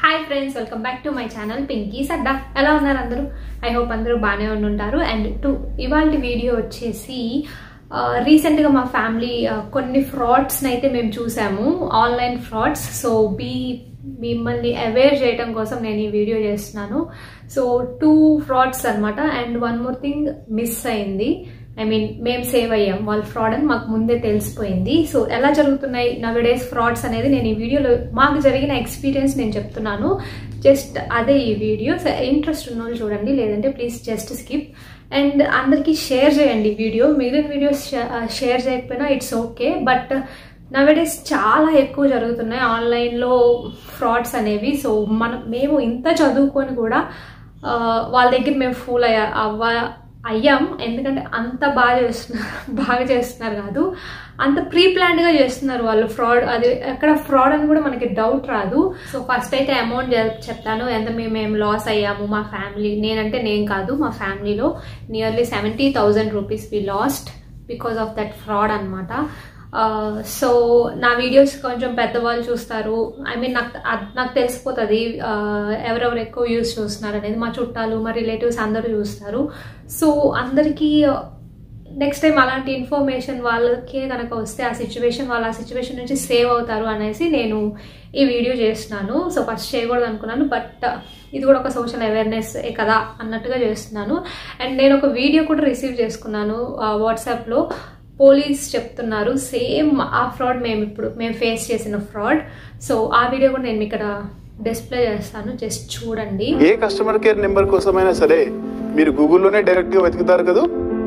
hi friends welcome back to my channel Pinky Sadda ఎలా ఉన్నారు అందరూ ఐ హోప్ అందరూ బాగానే ఉండి ఉంటారు అండ్ టు ఇవాళ వీడియో వచ్చేసి రీసెంట్గా మా ఫ్యామిలీ కొన్ని ఫ్రాడ్స్ని అయితే మేము చూసాము ఆన్లైన్ ఫ్రాడ్స్ సో బీ మిమ్మల్ని అవేర్ చేయడం కోసం నేను ఈ వీడియో చేస్తున్నాను సో టూ ఫ్రాడ్స్ అనమాట and one more thing miss అయింది ఐ మీన్ మేము సేవ్ అయ్యాం వాళ్ళ ఫ్రాడ్ అని మాకు ముందే తెలిసిపోయింది సో ఎలా జరుగుతున్నాయి నవడేస్ ఫ్రాడ్స్ అనేది నేను ఈ వీడియోలో మాకు జరిగిన ఎక్స్పీరియన్స్ నేను చెప్తున్నాను జస్ట్ అదే ఈ వీడియో ఇంట్రెస్ట్ ఉన్న వాళ్ళు చూడండి లేదంటే ప్లీజ్ జస్ట్ స్కిప్ అండ్ అందరికీ షేర్ చేయండి వీడియో మిగిలిన వీడియోస్ షేర్ చేయకపోయినా ఇట్స్ ఓకే బట్ నవడేస్ చాలా ఎక్కువ జరుగుతున్నాయి ఆన్లైన్లో ఫ్రాడ్స్ అనేవి సో మనం మేము ఇంత చదువుకొని కూడా వాళ్ళ దగ్గర మేము ఫూల్ అయ్యా అవ్వ అయ్యాం ఎందుకంటే అంత బాగా చేస్తున్నారు బాగా చేస్తున్నారు కాదు అంత ప్రీ ప్లాన్డ్గా చేస్తున్నారు వాళ్ళు ఫ్రాడ్ అది ఎక్కడ ఫ్రాడ్ అని కూడా మనకి డౌట్ రాదు సో ఫస్ట్ అయితే అమౌంట్ చెప్తాను ఎంత మేము లాస్ అయ్యాము మా ఫ్యామిలీ నేనంటే నేను కాదు మా ఫ్యామిలీలో nearly seventy thousand rupees we lost because of that fraud అనమాట సో నా వీడియోస్ కొంచెం పెద్దవాళ్ళు చూస్తారు ఐ మీన్ నాకు నాకు తెలిసిపోతుంది ఎవరెవరు ఎక్కువ యూస్ చూస్తున్నారు అనేది మా చుట్టాలు మా రిలేటివ్స్ అందరూ చూస్తారు సో అందరికీ నెక్స్ట్ టైం అలాంటి ఇన్ఫర్మేషన్ వాళ్ళకే కనుక వస్తే ఆ సిచ్యువేషన్ వాళ్ళు ఆ సిచ్యువేషన్ నుంచి సేవ్ అవుతారు అనేసి నేను ఈ వీడియో చేస్తున్నాను సో ఫస్ట్ చేయకూడదు అనుకున్నాను బట్ ఇది కూడా ఒక సోషల్ అవేర్నెస్ కదా అన్నట్టుగా చేస్తున్నాను అండ్ నేను ఒక వీడియో కూడా రిసీవ్ చేసుకున్నాను వాట్సాప్లో పోలీస్ చెప్తున్నారు సేమ్ ఆ ఫ్రాడ్ మేము ఇప్పుడు మేము ఫేస్ చేసిన ఫ్రాడ్ సో ఆ వీడియో కూడా నేను ఇక్కడ డిస్ప్లే చేస్తాను జస్ట్ చూడండి ఏ కస్టమర్ కేర్ నెంబర్ కోసమైనా సరే మీరు గూగుల్లోనే డైరెక్ట్ గా వెతుకుతారు కదా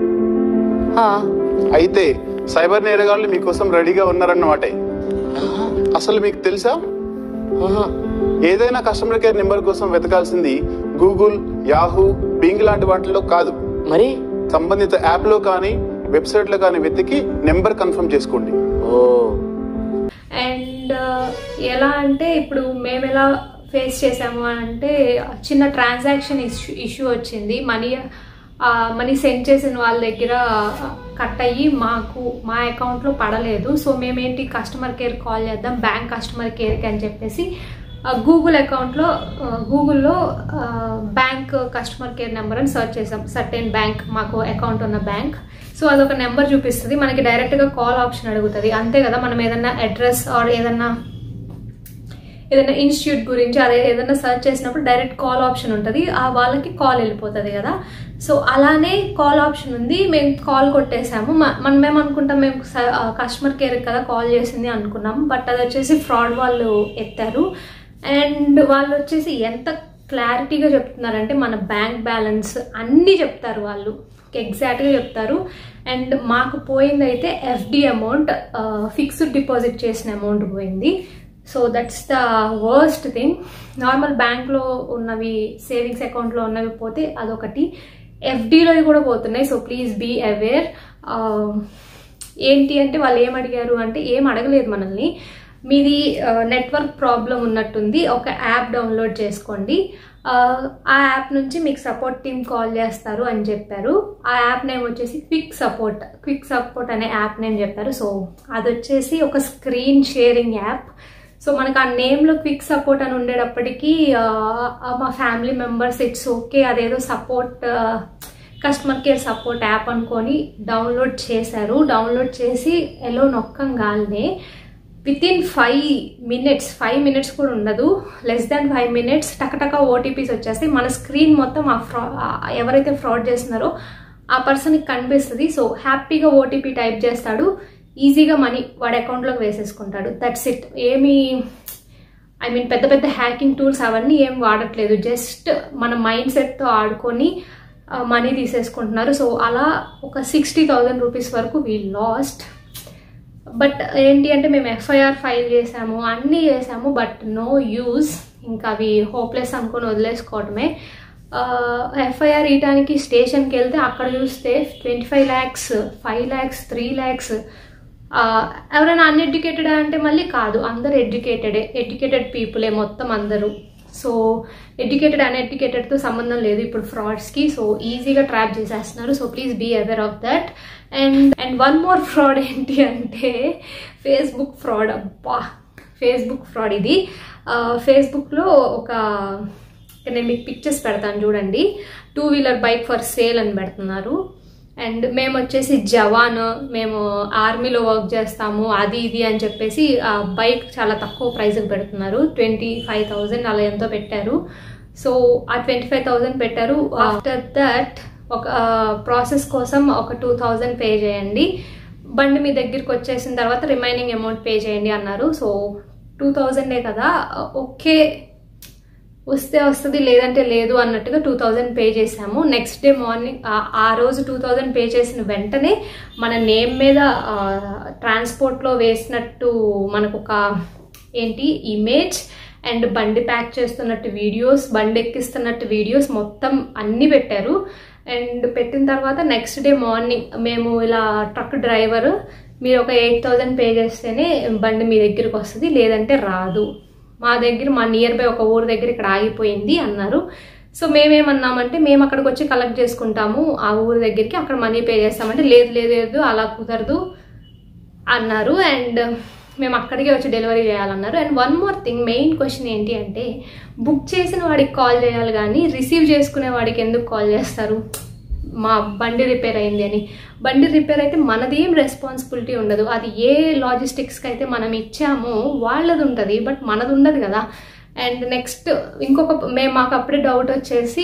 అయితే సైబర్ నేరగాళ్ళు మీకోసం రెడీగా ఉన్నారన్నమాట అసలు మీకు తెలుసా ఏదైనా కస్టమర్ కేర్ నెంబర్ కోసం వెతకాల్సింది గూగుల్ యాహూ బింగ్ లాంటి వాటిలో కాదు మరి సంబంధిత యాప్ లో కానీ వెబ్సైట్ లో కానీ వెతికి నెంబర్ కన్ఫర్మ్ చేసుకోండి ఓ అండ్ ఎలా అంటే ఇప్పుడు మేము ఎలా ఫేస్ చేసాము అంటే చిన్న ట్రాన్సాక్షన్ ఇష్యూ ఇష్యూ వచ్చింది మనీ మనీ సెండ్ చేసిన వాళ్ళ దగ్గర కట్ అయ్యి మాకు మా అకౌంట్లో పడలేదు సో మేమేంటి కస్టమర్ కేర్ కాల్ చేద్దాం బ్యాంక్ కస్టమర్ కేర్కి అని చెప్పేసి గూగుల్ అకౌంట్లో గూగుల్లో బ్యాంక్ కస్టమర్ కేర్ నెంబర్ అని సెర్చ్ చేసాం సర్టెన్ బ్యాంక్ మాకు అకౌంట్ ఉన్న బ్యాంక్ సో అదొక నెంబర్ చూపిస్తుంది మనకి డైరెక్ట్గా కాల్ ఆప్షన్ అడుగుతుంది అంతే కదా మనం ఏదన్నా అడ్రస్ ఆర్ ఏదన్నా ఏదైనా ఇన్స్టిట్యూట్ గురించి అదే ఏదైనా సెర్చ్ చేసినప్పుడు డైరెక్ట్ కాల్ ఆప్షన్ ఉంటుంది ఆ వాళ్ళకి కాల్ వెళ్ళిపోతుంది కదా సో అలానే కాల్ ఆప్షన్ ఉంది మేము కాల్ కొట్టేసాము మనం మేము అనుకుంటాం మేము కస్టమర్ కేర్ కదా కాల్ చేసింది అనుకున్నాం బట్ అది వచ్చేసి ఫ్రాడ్ వాళ్ళు ఎత్తారు అండ్ వాళ్ళు వచ్చేసి ఎంత క్లారిటీగా చెప్తున్నారంటే మన బ్యాంక్ బ్యాలెన్స్ అన్నీ చెప్తారు వాళ్ళు ఎగ్జాక్ట్గా చెప్తారు అండ్ మాకు పోయింది అయితే ఎఫ్డి అమౌంట్ ఫిక్స్డ్ డిపాజిట్ చేసిన అమౌంట్ పోయింది so that's the worst thing normal బ్యాంక్లో ఉన్నవి సేవింగ్స్ అకౌంట్లో ఉన్నవి పోతే అదొకటి ఎఫ్డీలో కూడా పోతున్నాయి సో ప్లీజ్ బీ అవేర్ ఏంటి అంటే వాళ్ళు ఏం అడిగారు అంటే ఏం అడగలేదు మనల్ని మీది నెట్వర్క్ ప్రాబ్లం ఉన్నట్టుంది ఒక యాప్ డౌన్లోడ్ చేసుకోండి ఆ యాప్ నుంచి మీకు సపోర్ట్ టీమ్ కాల్ చేస్తారు అని చెప్పారు ఆ యాప్ నేమ్ వచ్చేసి క్విక్ సపోర్ట్ క్విక్ సపోర్ట్ అనే యాప్ నేమ్ చెప్పారు సో అది వచ్చేసి ఒక స్క్రీన్ షేరింగ్ యాప్ సో మనకు ఆ నేమ్లో క్విక్ సపోర్ట్ అని ఉండేటప్పటికీ మా ఫ్యామిలీ మెంబర్స్ ఇట్స్ ఓకే అదేదో support customer care support app అనుకొని డౌన్లోడ్ చేశారు డౌన్లోడ్ చేసి ఎలా నొక్కంగానే within five minutes five minutes కూడా ఉండదు లెస్ దాన్ ఫైవ్ మినిట్స్ టకటక ఓటీపీస్ వచ్చేస్తాయి మన స్క్రీన్ మొత్తం ఆ ఫ్రా ఎవరైతే ఫ్రాడ్ చేస్తున్నారో ఆ పర్సన్కి కనిపిస్తుంది సో హ్యాపీగా ఓటీపీ టైప్ చేస్తాడు ఈజీగా మనీ వాడి అకౌంట్లోకి వేసేసుకుంటాడు దట్స్ ఇట్ ఏమి ఐ మీన్ పెద్ద పెద్ద హ్యాకింగ్ టూల్స్ అవన్నీ ఏం వాడట్లేదు జస్ట్ మన మైండ్ సెట్తో ఆడుకొని మనీ తీసేసుకుంటున్నారు సో అలా ఒక సిక్స్టీ థౌజండ్ రూపీస్ వరకు వీ లాస్ట్ బట్ ఏంటి అంటే మేము ఎఫ్ఐఆర్ ఫైల్ చేసాము అన్నీ చేసాము బట్ నో యూజ్ ఇంకా అవి హోప్లెస్ అనుకొని వదిలేసుకోవటమే ఎఫ్ఐఆర్ ఇయటానికి స్టేషన్కి వెళ్తే అక్కడ చూస్తే twenty five lakhs five lakhs three lakhs ఎవరైనా అన్ఎడ్యుకేటెడ్ అంటే మళ్ళీ కాదు అందరు ఎడ్యుకేటెడే ఎడ్యుకేటెడ్ పీపులే మొత్తం అందరూ సో ఎడ్యుకేటెడ్ అన్ఎడ్యుకేటెడ్తో సంబంధం లేదు ఇప్పుడు ఫ్రాడ్స్కి సో ఈజీగా ట్రాప్ చేసేస్తున్నారు so please be aware of that and and one more fraud ఏంటి అంటే ఫేస్బుక్ ఫ్రాడ్ అబ్బా ఫేస్బుక్ ఫ్రాడ్ ఇది ఫేస్బుక్లో ఒక నేను మీకు పిక్చర్స్ పెడతాను చూడండి two wheeler bike for sale అని పెడుతున్నారు అండ్ మేము వచ్చేసి జవాన్ మేము ఆర్మీలో వర్క్ చేస్తాము అది ఇది అని చెప్పేసి ఆ బైక్ చాలా తక్కువ ప్రైస్కి పెడుతున్నారు ట్వంటీ ఫైవ్ థౌజండ్ అలా ఎంతో పెట్టారు సో ఆ ట్వంటీ ఫైవ్ థౌజండ్ పెట్టారు ఆఫ్టర్ దట్ ఒక ప్రాసెస్ కోసం ఒక టూ థౌజండ్ పే చేయండి బండి మీ దగ్గరికి వచ్చేసిన తర్వాత రిమైనింగ్ అమౌంట్ పే చేయండి అన్నారు సో టూ థౌజండే కదా ఓకే వస్తే వస్తుంది లేదంటే లేదు అన్నట్టుగా టూ థౌజండ్ పే చేసాము నెక్స్ట్ డే మార్నింగ్ ఆ రోజు టూ థౌజండ్ పే చేసిన వెంటనే మన నేమ్ మీద ట్రాన్స్పోర్ట్లో వేసినట్టు మనకు ఒక ఏంటి ఇమేజ్ అండ్ బండి ప్యాక్ చేస్తున్నట్టు వీడియోస్ బండి ఎక్కిస్తున్నట్టు వీడియోస్ మొత్తం అన్నీ పెట్టారు అండ్ పెట్టిన తర్వాత నెక్స్ట్ డే మార్నింగ్ మేము ఇలా ట్రక్ డ్రైవర్ మీరు ఒక ఎయిట్ థౌజండ్ పే చేస్తేనే బండి మీ దగ్గరికి వస్తుంది లేదంటే రాదు మా దగ్గర మా నియర్ బై ఒక ఊరు దగ్గర ఇక్కడ ఆగిపోయింది అన్నారు సో మేమేమన్నామంటే మేము అక్కడికి వచ్చి కలెక్ట్ చేసుకుంటాము ఆ ఊరి దగ్గరికి అక్కడ మనీ పే చేస్తామంటే లేదు లేదు లేదు అలా కుదరదు అన్నారు అండ్ మేము అక్కడికే వచ్చి డెలివరీ చేయాలన్నారు and one more thing main question ఏంటి అంటే బుక్ చేసిన వాడికి కాల్ చేయాలి కానీ రిసీవ్ చేసుకునే వాడికి ఎందుకు కాల్ చేస్తారు మా బండి రిపేర్ అయింది అని బండి రిపేర్ అయితే మనది ఏం రెస్పాన్సిబిలిటీ ఉండదు అది ఏ లాజిస్టిక్స్కి అయితే మనం ఇచ్చామో వాళ్ళది ఉంటుంది బట్ మనది ఉండదు కదా అండ్ నెక్స్ట్ ఇంకొక మేము మాకు అప్పుడే డౌట్ వచ్చేసి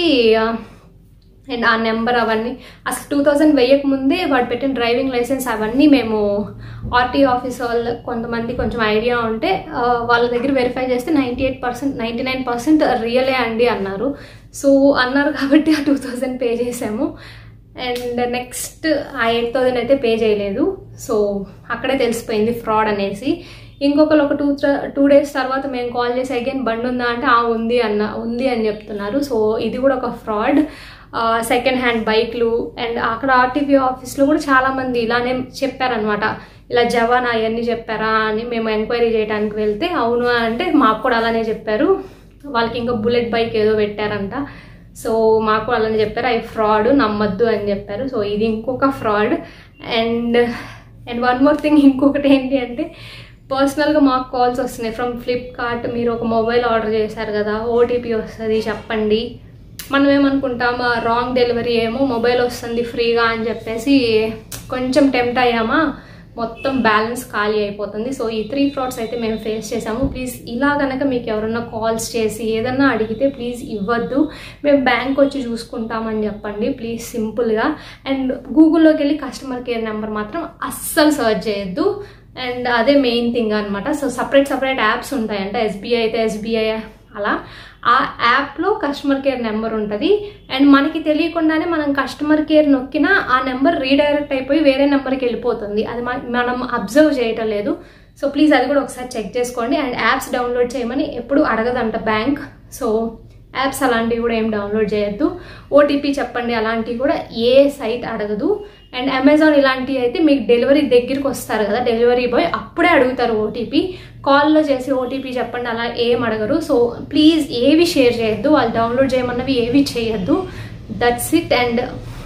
అండ్ ఆ నెంబర్ అవన్నీ అసలు టూ థౌజండ్ వెయ్యక ముందే వాడు పెట్టిన డ్రైవింగ్ లైసెన్స్ అవన్నీ మేము ఆర్టీ ఆఫీస్ వాళ్ళ కొంతమంది కొంచెం ఐడియా ఉంటే వాళ్ళ దగ్గర వెరిఫై చేస్తే ninety eight percent ninety nine percent రియలే అండి అన్నారు సో అన్నారు కాబట్టి ఆ టూ థౌజండ్ పే చేసాము అండ్ నెక్స్ట్ ఆ ఎయిట్ థౌజండ్ అయితే పే చేయలేదు సో అక్కడే తెలిసిపోయింది ఫ్రాడ్ అనేసి ఇంకొకరు ఒక టూ టూ డేస్ తర్వాత మేము కాల్ చేసి అగైన్ బండి ఉందా అంటే ఆ ఉంది అన్న ఉంది అని చెప్తున్నారు సో ఇది కూడా ఒక ఫ్రాడ్ సెకండ్ హ్యాండ్ బైక్లు అండ్ అక్కడ ఆర్టీపీ ఆఫీస్లో కూడా చాలామంది ఇలానే చెప్పారనమాట ఇలా జవాన్ అవన్నీ చెప్పారా అని మేము ఎంక్వైరీ చేయడానికి వెళ్తే అవును అంటే మాకు కూడా అలానే చెప్పారు వాళ్ళకి ఇంకా బుల్లెట్ బైక్ ఏదో పెట్టారంట సో మాకు అలానే చెప్పారు అవి ఫ్రాడ్ నమ్మద్దు అని చెప్పారు సో ఇది ఇంకొక fraud and and one more thing ఇంకొకటి ఏంటి అంటే పర్సనల్గా మాకు కాల్స్ వస్తున్నాయి ఫ్రమ్ ఫ్లిప్కార్ట్ మీరు ఒక మొబైల్ ఆర్డర్ చేశారు కదా ఓటీపీ వస్తుంది చెప్పండి మనం ఏమనుకుంటాం రాంగ్ డెలివరీ ఏమో మొబైల్ వస్తుంది ఫ్రీగా అని చెప్పేసి కొంచెం టెంప్ట్ అయ్యామా మొత్తం బ్యాలెన్స్ ఖాళీ అయిపోతుంది సో ఈ త్రీ ఫ్రాడ్స్ అయితే మేము ఫేస్ చేసాము ప్లీజ్ ఇలా కనుక మీకు ఎవరన్నా కాల్స్ చేసి ఏదన్నా అడిగితే ప్లీజ్ ఇవ్వద్దు మేము బ్యాంక్ వచ్చి చూసుకుంటామని చెప్పండి ప్లీజ్ సింపుల్గా అండ్ గూగుల్లోకి వెళ్ళి కస్టమర్ కేర్ నెంబర్ మాత్రం అస్సలు సర్చ్ చేయొద్దు అండ్ అదే మెయిన్ థింగ్ అనమాట సో సపరేట్ సపరేట్ యాప్స్ ఉంటాయంట ఎస్బీఐ అయితే ఎస్బీఐ అలా ఆ యాప్లో కస్టమర్ కేర్ నెంబర్ ఉంటుంది అండ్ మనకి తెలియకుండానే మనం కస్టమర్ కేర్ నొక్కినా ఆ నెంబర్ రీడైరెక్ట్ అయిపోయి వేరే నెంబర్కి వెళ్ళిపోతుంది అది మనం అబ్జర్వ్ చేయటం లేదు సో ప్లీజ్ అది కూడా ఒకసారి చెక్ చేసుకోండి అండ్ యాప్స్ డౌన్లోడ్ చేయమని ఎప్పుడు అడగదంట బ్యాంక్ సో యాప్స్ అలాంటివి కూడా ఏం డౌన్లోడ్ చేయొద్దు ఓటీపీ చెప్పండి అలాంటివి కూడా ఏ సైట్ అడగదు అండ్ అమెజాన్ ఇలాంటివి అయితే మీకు డెలివరీ దగ్గరికి వస్తారు కదా డెలివరీ బాయ్ అప్పుడే అడుగుతారు ఓటీపీ కాల్లో చేసి ఓటీపీ చెప్పండి అలా ఏం అడగరు సో ప్లీజ్ ఏవి షేర్ చేయొద్దు వాళ్ళు డౌన్లోడ్ చేయమన్నవి ఏవి చేయొద్దు దట్స్ ఇట్ అండ్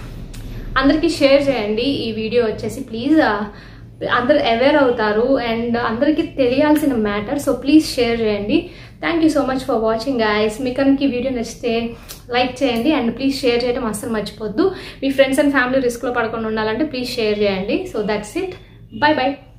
అందరికీ షేర్ చేయండి ఈ వీడియో వచ్చేసి ప్లీజ్ అందరు అవేర్ అవుతారు అండ్ అందరికీ తెలియాల్సిన మ్యాటర్ సో ప్లీజ్ షేర్ చేయండి thank you so much for watching guys మీకు కనుక ఈ వీడియో నచ్చితే లైక్ చేయండి అండ్ ప్లీజ్ షేర్ చేయడం అస్సలు మర్చిపోద్దు మీ ఫ్రెండ్స్ అండ్ ఫ్యామిలీ రిస్క్లో పడకుండా ఉండాలంటే ప్లీజ్ షేర్ చేయండి so that's it bye by